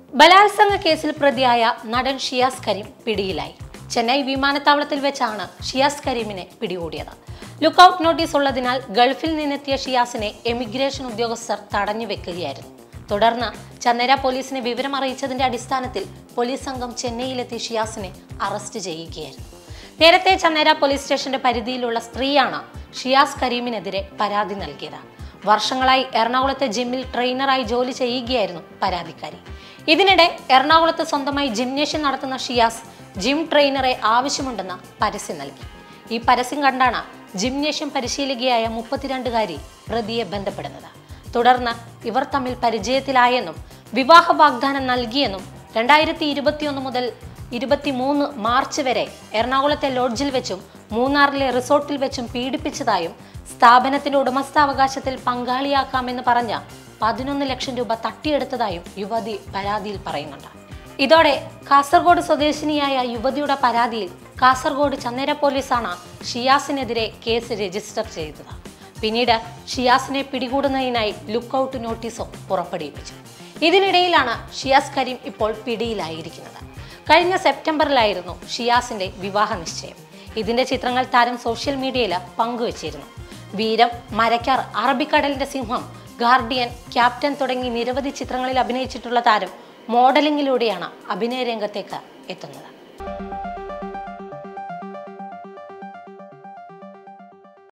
ബലാത്സംഗ കേസിൽ പ്രതിയായ നടൻ ഷിയാസ് കരീം പിടിയിലായി ചെന്നൈ വിമാനത്താവളത്തിൽ വെച്ചാണ് ഷിയാസ് കരീമിനെ പിടികൂടിയത് ലുക്കൌട്ട് നോട്ടീസ് ഉള്ളതിനാൽ ഗൾഫിൽ നിന്നെത്തിയ ഷിയാസിനെ എമിഗ്രേഷൻ ഉദ്യോഗസ്ഥർ തടഞ്ഞു വെക്കുകയായിരുന്നു തുടർന്ന് ചന്ദേര പോലീസിനെ വിവരം അറിയിച്ചതിന്റെ അടിസ്ഥാനത്തിൽ പോലീസ് സംഘം ചെന്നൈയിലെത്തി ഷിയാസിനെ അറസ്റ്റ് ചെയ്യുകയായിരുന്നു നേരത്തെ ചന്ദേര പോലീസ് സ്റ്റേഷന്റെ പരിധിയിലുള്ള സ്ത്രീയാണ് ഷിയാസ് കരീമിനെതിരെ പരാതി നൽകിയത് വർഷങ്ങളായി എറണാകുളത്തെ ജിമ്മിൽ ട്രെയിനറായി ജോലി ചെയ്യുകയായിരുന്നു പരാതിക്കാരി ഇതിനിടെ എറണാകുളത്ത് സ്വന്തമായി ജിംനേഷ്യം നടത്തുന്ന ഷിയാസ് ജിം ട്രെയിനറെ ആവശ്യമുണ്ടെന്ന് പരസ്യം നൽകി ഈ പരസ്യം കണ്ടാണ് ജിംനേഷ്യം പരിശീലകയായ മുപ്പത്തിരണ്ടുകാരി പ്രതിയെ ബന്ധപ്പെടുന്നത് തുടർന്ന് ഇവർ തമ്മിൽ പരിചയത്തിലായെന്നും വിവാഹ വാഗ്ദാനം നൽകിയെന്നും രണ്ടായിരത്തി ഇരുപത്തിയൊന്ന് മുതൽ ഇരുപത്തിമൂന്ന് മാർച്ച് വരെ എറണാകുളത്തെ ലോഡ്ജിൽ വെച്ചും മൂന്നാറിലെ റിസോർട്ടിൽ വെച്ചും പീഡിപ്പിച്ചതായും സ്ഥാപനത്തിന്റെ ഉടമസ്ഥാവകാശത്തിൽ പങ്കാളിയാക്കാമെന്ന് പറഞ്ഞ പതിനൊന്ന് ലക്ഷം രൂപ തട്ടിയെടുത്തതായും യുവതി പരാതിയിൽ പറയുന്നുണ്ട് ഇതോടെ കാസർഗോഡ് സ്വദേശിനിയായ യുവതിയുടെ പരാതിയിൽ കാസർഗോഡ് ചന്ദേര പോലീസാണ് ഷിയാസിനെതിരെ കേസ് രജിസ്റ്റർ ചെയ്തത് പിന്നീട് ഷിയാസിനെ പിടികൂടുന്നതിനായി ലുക്കൌട്ട് നോട്ടീസും പുറപ്പെടുവിപ്പിച്ചു ഇതിനിടയിലാണ് ഷിയാസ് കരീം ഇപ്പോൾ പിടിയിലായിരിക്കുന്നത് കഴിഞ്ഞ സെപ്റ്റംബറിലായിരുന്നു ഷിയാസിന്റെ വിവാഹ നിശ്ചയം ഇതിന്റെ ചിത്രങ്ങൾ താരം സോഷ്യൽ മീഡിയയിൽ പങ്കുവച്ചിരുന്നു വീരം മരക്കാർ അറബിക്കടലിന്റെ സിംഹം ഗാർഡിയൻ ക്യാപ്റ്റൻ തുടങ്ങി നിരവധി ചിത്രങ്ങളിൽ അഭിനയിച്ചിട്ടുള്ള താരം മോഡലിംഗിലൂടെയാണ് അഭിനയ രംഗത്തേക്ക് എത്തുന്നത്